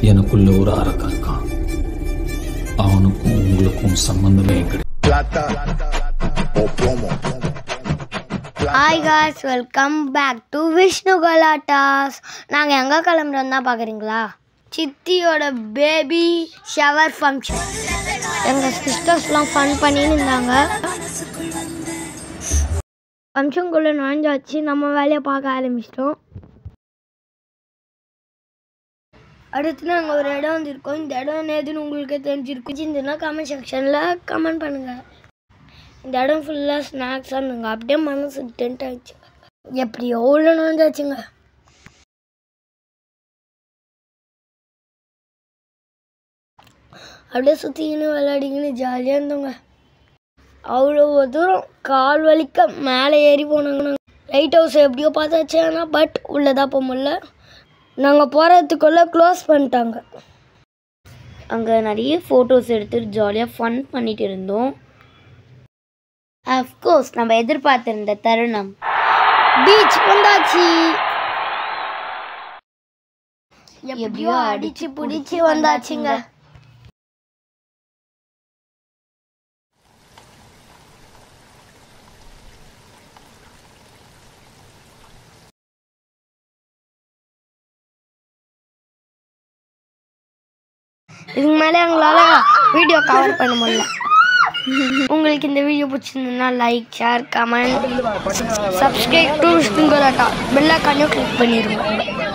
எனக்குள்ள ஒரு அரக்கன் இருக்கான் அவனுக்கும் உங்களுக்கும் சம்பந்தமே கிடையாது plata o plomo. Hi guys welcome back to Vishnu Galattas நாங்கள் எங்கே கிளம்புறோம் தான் பார்க்குறீங்களா சித்தியோட பேபி ஷவர் ஃபங்க்ஷன் எங்கள் சிஸ்டர்ஸ்லாம் ஃபன் பண்ணின்னு இருந்தாங்க ஃபங்க்ஷனுக்குள்ளே நுழைஞ்சாச்சு நம்ம வேலையை பார்க்க ஆரம்பிச்சிட்டோம் அடுத்து நாங்கள் ஒரு இடம் வந்திருக்கோம் இந்த இடம் எதுன்னு உங்களுக்கே தெரிஞ்சிருக்கும் இருந்துன்னா கமெண்ட் செக்ஷனில் கமெண்ட் பண்ணுங்கள் இந்த இடம் ஃபுல்லாக ஸ்நாக்ஸாக இருந்துங்க அப்படியே மனசு டென்ட் ஆயிடுச்சு எப்படியோ உள்ள நுழைஞ்சாச்சுங்க அப்படியே சுற்றிக்கின்னு விளையாடிக்கின்னு ஜாலியாக இருந்தோங்க அவ்வளோ தூரம் கால் வலிக்க மேலே ஏறி போனாங்க லைட் ஹவுஸ் எப்படியோ பார்த்தாச்சு ஆனால் பட் உள்ளதான் போக முடியல நாங்கள் போகிறதுக்குள்ளே க்ளோஸ் பண்ணிட்டாங்க அங்கே நிறைய ஃபோட்டோஸ் எடுத்துட்டு ஜாலியாக ஃபன் பண்ணிட்டு இருந்தோம் அஃப்கோர்ஸ் நம்ம எதிர்பார்த்திருந்த தருணம் பீச் வந்தாச்சு எப்படியோ எப்படியோ அடிச்சு பிடிச்சி வந்தாச்சுங்க இதுக்கு மேலே எங்களால் வீடியோ கவர் பண்ண முடியல உங்களுக்கு இந்த வீடியோ பிடிச்சிருந்ததுன்னா like share comment subscribe to Vishnu Galatta bell ஐக்கானையும் கிளிக் பண்ணிடுங்க